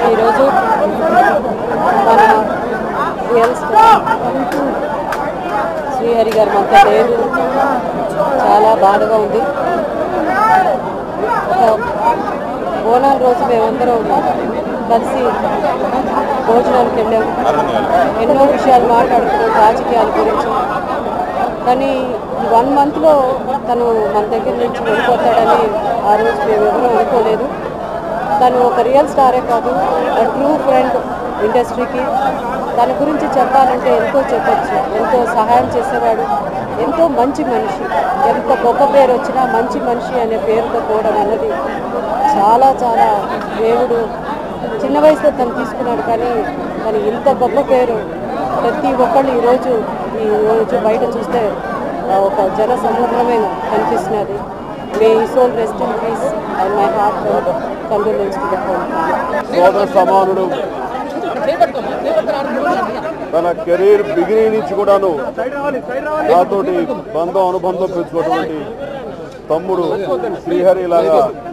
ఈరోజు మన real star Srihari గారి మంత లేదు చాలా బాధగా ఉంది ఒక బోనాల రోజు మేమందరం కలిసి భోజనానికి వెళ్ళాము ఎన్నో విషయాలు మాట్లాడుకున్నాం రాజకీయాల గురించి కానీ ఈ వన్ మంత్లో తను మన దగ్గర నుంచి వెళ్ళిపోతాడని ఆ రోజు మేము ఎవరూ అనుకోలేదు తను ఒక రియల్ స్టారే కాదు ట్రూ ఫ్రెండ్ ఇండస్ట్రీకి తన గురించి చెప్పాలంటే ఎంతో చెప్పొచ్చు ఎంతో సహాయం చేసేవాడు ఎంతో మంచి మనిషి ఎంత గొప్ప పేరు వచ్చినా మంచి మనిషి అనే పేరుతో పోవడం అన్నది చాలా చాలా దేవుడు చిన్న వయసులో తను తీసుకున్నాడు కానీ తను ఇంత గొప్ప పేరు ప్రతి ఒక్కళ్ళు ఈరోజు ఈ రోజు బయట చూస్తే ఆ, ఒక జన సమూహమే కనిపిస్తున్నది మే ఈ soul rest in peace and my heart condolence to the whole సోదర సమానుడు తన కెరీర్ బిగినింగ్ నుంచి కూడాను నాతోటి బంధం అనుబంధం పెంచుకున్నటువంటి తమ్ముడు శ్రీహరి లాగా